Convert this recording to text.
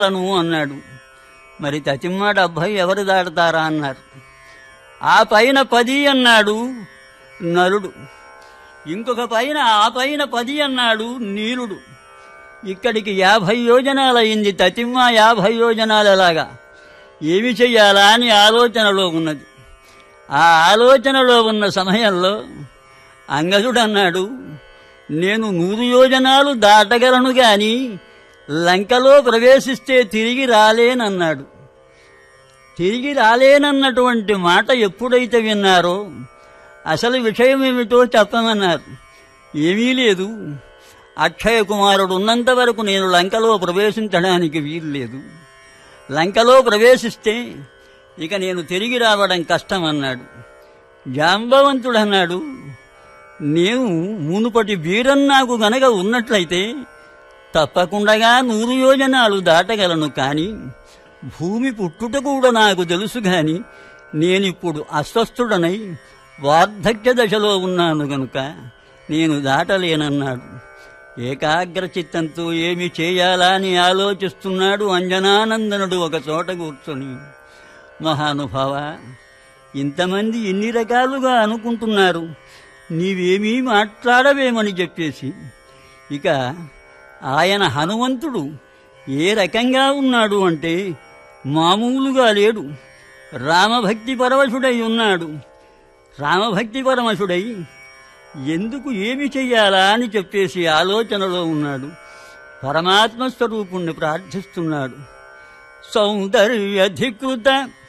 తను అన్నాడు మరి తతిమ్మ డెబ్భై ఎవరు దాడతారా అన్నారు ఆ పైన పది అన్నాడు నలుడు ఇంకొక పైన ఆ పైన పది అన్నాడు నీలుడు ఇక్కడికి యాభై యోజనాలయ్యింది తతిమ్మ యాభై యోజనాలలాగా ఏమి చెయ్యాలా అని ఆలోచనలో ఉన్నది ఆ ఆలోచనలో ఉన్న సమయంలో అంగదుడు అన్నాడు నేను నూరు యోజనాలు దాటగలను గాని లంకలో ప్రవేశిస్తే తిరిగి రాలేనన్నాడు తిరిగి రాలేనన్నటువంటి మాట ఎప్పుడైతే విన్నారో అసలు విషయం ఏమిటో చెప్పమన్నారు ఏమీ లేదు అక్షయ కుమారుడు ఉన్నంత వరకు నేను లంకలో ప్రవేశించడానికి వీలు లేదు లంకలో ప్రవేశిస్తే ఇక నేను తిరిగి రావడం కష్టం అన్నాడు జాంబవంతుడు అన్నాడు నేను మునుపటి వీరం నాకు గనక ఉన్నట్లయితే తప్పకుండా నూరు యోజనాలు దాటగలను కానీ భూమి పుట్టుట కూడా నాకు తెలుసు గాని నేనిప్పుడు అస్వస్థుడనై వార్ధక్య దశలో ఉన్నాను గనుక నేను దాటలేనన్నాడు ఏకాగ్ర చిత్తంతో ఏమి చేయాలా అని ఆలోచిస్తున్నాడు అంజనానందనుడు ఒక చోట కూర్చొని మహానుభావ ఇంతమంది ఎన్ని రకాలుగా అనుకుంటున్నారు నీవేమీ మాట్లాడవేమని చెప్పేసి ఇక ఆయన హనుమంతుడు ఏ రకంగా ఉన్నాడు అంటే మామూలుగా లేడు రామభక్తి పరవశుడై ఉన్నాడు రామభక్తి పరమశుడై ఎందుకు ఏమి చెయ్యాలా అని చెప్పేసి ఆలోచనలో ఉన్నాడు పరమాత్మ స్వరూపుణ్ణి ప్రార్థిస్తున్నాడు సౌందర్యధికృత